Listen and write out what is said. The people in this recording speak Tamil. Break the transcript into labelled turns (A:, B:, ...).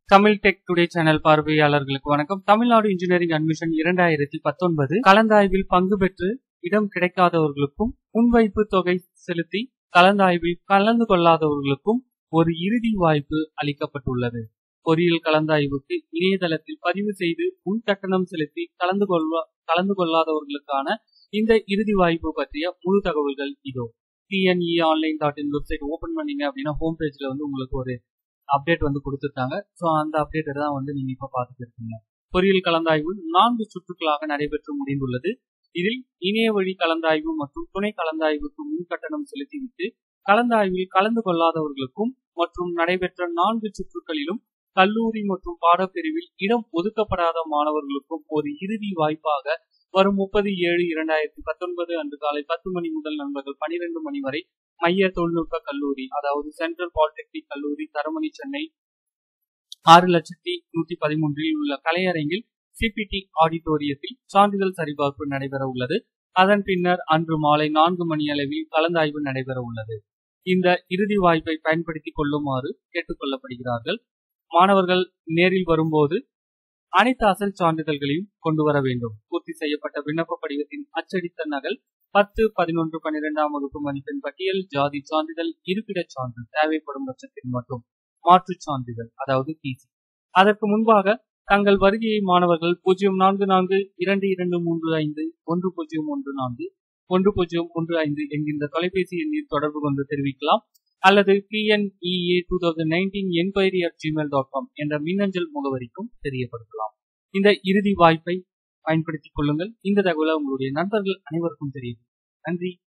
A: தமிழ் டெக் டுடே சேனல் பார்வையாளர்களுக்கு வணக்கம் தமிழ்நாடு இன்ஜினியரிங் அட்மிஷன் இரண்டாயிரத்தி பத்தொன்பது கலந்தாய்வில் பங்கு பெற்று இடம் கிடைக்காதவர்களுக்கும் முன்வைப்பு தொகை செலுத்தி கலந்தாய்வில் கலந்து கொள்ளாதவர்களுக்கும் ஒரு இறுதி வாய்ப்பு அளிக்கப்பட்டுள்ளது பொறியியல் கலந்தாய்வுக்கு இணையதளத்தில் பதிவு செய்து முன் கட்டணம் செலுத்தி கலந்து கொள்ள கலந்து கொள்ளாதவர்களுக்கான இந்த இறுதி வாய்ப்பு பற்றிய முழு தகவல்கள் இதோ TNE online dot in website open பண்ணீங்க அப்படின்னா ஹோம் பேஜ்ல வந்து உங்களுக்கு ஒரு அப்டேட் வந்து கொடுத்துருக்காங்க ஸோ அந்த அப்டேட்டை தான் வந்து நீங்க இப்ப பார்த்துட்டு இருக்கீங்க பொறியியல் கலந்தாய்வு நான்கு சுற்றுக்களாக நடைபெற்று முடிந்துள்ளது இதில் இணைய வழி கலந்தாய்வு மற்றும் துணை கலந்தாய்வுக்கு முன் கட்டணம் செலுத்திவிட்டு கலந்தாய்வில் கலந்து கொள்ளாதவர்களுக்கும் மற்றும் நடைபெற்ற நான்கு சுற்றுகளிலும் கல்லூரி மற்றும் பாடப்பிரிவில் இடம் ஒதுக்கப்படாத மாணவர்களுக்கும் ஒரு இறுதி வாய்ப்பாக வரும் முப்பது ஏழு இரண்டாயிரத்தி பத்தொன்பது அன்று காலை பத்து மணி முதல் நண்பர்கள் பனிரெண்டு மணி வரை மைய தொழில்நுட்ப கல்லூரி அதாவது சென்ட்ரல் பாலிடெக்னிக் கல்லூரி தரமணி சென்னை ஆறு லட்சத்தி நூத்தி பதிமூன்றில் உள்ள கலையரங்கில் சிபிடி ஆடிட்டோரியத்தில் சான்றிதழ் சரிபார்ப்பு நடைபெற உள்ளது அதன் பின்னர் அன்று மாலை நான்கு மணி அளவில் கலந்தாய்வு நடைபெற உள்ளது இந்த இறுதி வாய்ப்பை பயன்படுத்திக் கொள்ளுமாறு கேட்டுக்கொள்ளப்படுகிறார்கள் மாணவர்கள் நேரில் வரும்போது அனைத்து அசல் சான்றிதழ்களையும் கொண்டு வர வேண்டும் பூர்த்தி செய்யப்பட்ட விண்ணப்ப படிவத்தின் அச்சடித்த நகல் பத்து பதினொன்று பன்னிரெண்டாம் வகுப்பு மதிப்பெண் பட்டியல் ஜாதி சான்றிதழ் இருப்பிடச் சான்று தேவைப்படும் பட்சத்தில் மட்டும் மாற்றுச் சான்றிதழ் அதாவது டிசி அதற்கு முன்பாக தங்கள் வருகையை மாணவர்கள் பூஜ்ஜியம் நான்கு நான்கு இரண்டு இரண்டு மூன்று ஐந்து ஒன்று பூஜ்ஜியம் ஒன்று நான்கு ஒன்று பூஜ்ஜியம் ஒன்று ஐந்து என்கின்ற தொலைபேசி எண்ணில் தொடர்பு கொண்டு தெரிவிக்கலாம் அல்லது TNEA two thousand nineteen enquiry at Gmail dot com என்ற மின்னஞ்சல் முகவரிக்கும் தெரியப்படுத்தலாம் இந்த இறுதி வாய்ப்பை பயன்படுத்திக் கொள்ளுங்கள் இந்த தகவலை உங்களுடைய நண்பர்கள் அனைவருக்கும் தெரியும் நன்றி